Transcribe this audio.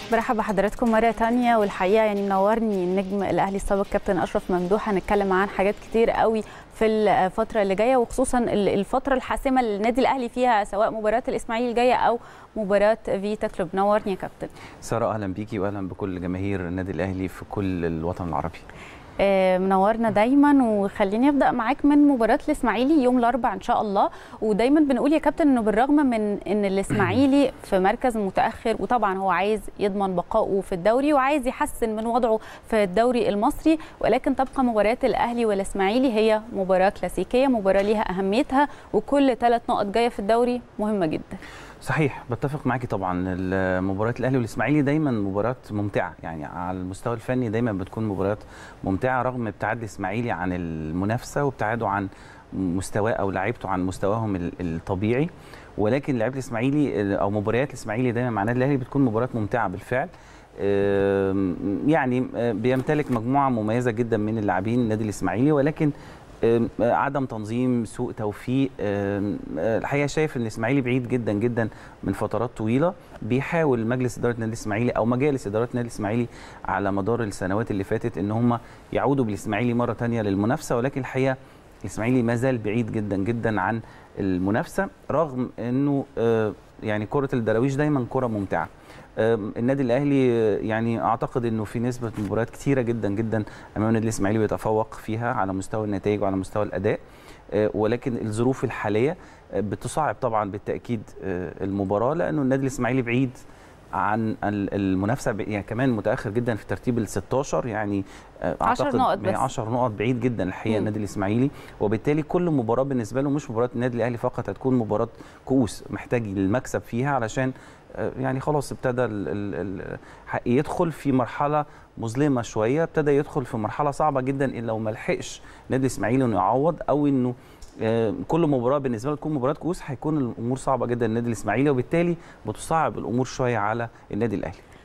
برحب بحضراتكم مرة تانية والحقيقة يعني منورني النجم الأهلي السابق كابتن أشرف ممدوح هنتكلم عن حاجات كتير قوي في الفترة اللي جاية وخصوصا الفترة الحاسمة اللي النادي الأهلي فيها سواء مباراة الإسماعيلي الجاية أو مباراة فيتا كلوب نورني يا كابتن سارة أهلا بيكي وأهلا بكل جماهير النادي الأهلي في كل الوطن العربي منورنا دايما وخليني ابدا معاك من مباراه الاسماعيلي يوم الاربعاء ان شاء الله ودايما بنقول يا كابتن انه بالرغم من ان الاسماعيلي في مركز متاخر وطبعا هو عايز يضمن بقائه في الدوري وعايز يحسن من وضعه في الدوري المصري ولكن تبقى مباريات الاهلي والاسماعيلي هي مباراه كلاسيكيه مباراه ليها اهميتها وكل ثلاث نقط جايه في الدوري مهمه جدا صحيح بتفق معاكي طبعا مباريات الاهلي والاسماعيلي دايما مباريات ممتعه يعني على المستوى الفني دايما بتكون مباريات ممتعه رغم ابتعاد الاسماعيلي عن المنافسه وابتعاده عن مستواه او لعيبته عن مستواهم الطبيعي ولكن لعيبه الاسماعيلي او مباريات الاسماعيلي دايما مع النادي الاهلي بتكون مباريات ممتعه بالفعل يعني بيمتلك مجموعه مميزه جدا من اللاعبين النادي الاسماعيلي ولكن عدم تنظيم سوء توفيق الحقيقه شايف ان الاسماعيلي بعيد جدا جدا من فترات طويله بيحاول مجلس اداره النادي الاسماعيلي او مجالس اداره النادي الاسماعيلي على مدار السنوات اللي فاتت ان هم يعودوا بالاسماعيلي مره ثانيه للمنافسه ولكن الحقيقه الاسماعيلي ما زال بعيد جدا جدا عن المنافسه رغم انه يعني كره الدراويش دايما كره ممتعه النادي الاهلي يعني اعتقد انه في نسبه مباريات كثيره جدا جدا امام النادي الاسماعيلي بيتفوق فيها على مستوى النتائج وعلى مستوى الاداء ولكن الظروف الحاليه بتصعب طبعا بالتاكيد المباراه لانه النادي الاسماعيلي بعيد عن المنافسه يعني كمان متاخر جدا في ترتيب ال 16 يعني اعتقد 10 نقط بس 10 نقط بعيد جدا الحقيقه النادي الاسماعيلي وبالتالي كل مباراه بالنسبه له مش مباراه النادي الاهلي فقط هتكون مباراه كؤوس محتاج المكسب فيها علشان يعني خلاص ابتدى ال ال يدخل في مرحله مظلمه شويه ابتدى يدخل في مرحله صعبه جدا ان لو ما لحقش النادي الاسماعيلي انه يعوض او انه كل مباراه بالنسبه له تكون مباراه كؤوس هيكون الامور صعبه جدا للنادي الاسماعيلي وبالتالي بتصعب الامور شويه على النادي الاهلي